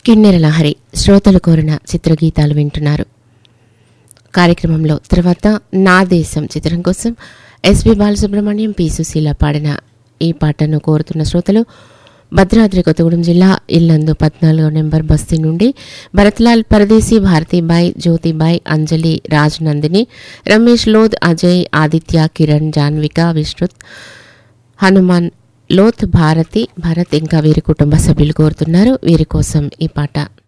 కిన్నెర లహరి శ్రోతలు కోరిన చిత్రగీతాలు వింటున్నారు కార్యక్రమంలో తర్వాత నా దేశం చిత్రం కోసం ఎస్పి బాలసుబ్రహ్మణ్యం పి సుశీల పాడిన ఈ పాటను కోరుతున్న శ్రోతలు భద్రాద్రి కొత్తగూడెం జిల్లా ఇల్లందు పద్నాలుగో నెంబర్ బస్తీ నుండి భరత్లాల్ పరదేశీ భారతీబాయ్ జ్యోతిబాయ్ అంజలి రాజ్ నందిని రమేష్ లోద్ అజయ్ ఆదిత్య కిరణ్ జాన్విక విష్ణుత్ హనుమాన్ లోత్ భారతి భరత్ ఇంకా వీరి కుటుంబ సభ్యులు కోరుతున్నారు వీరి కోసం ఈ పాట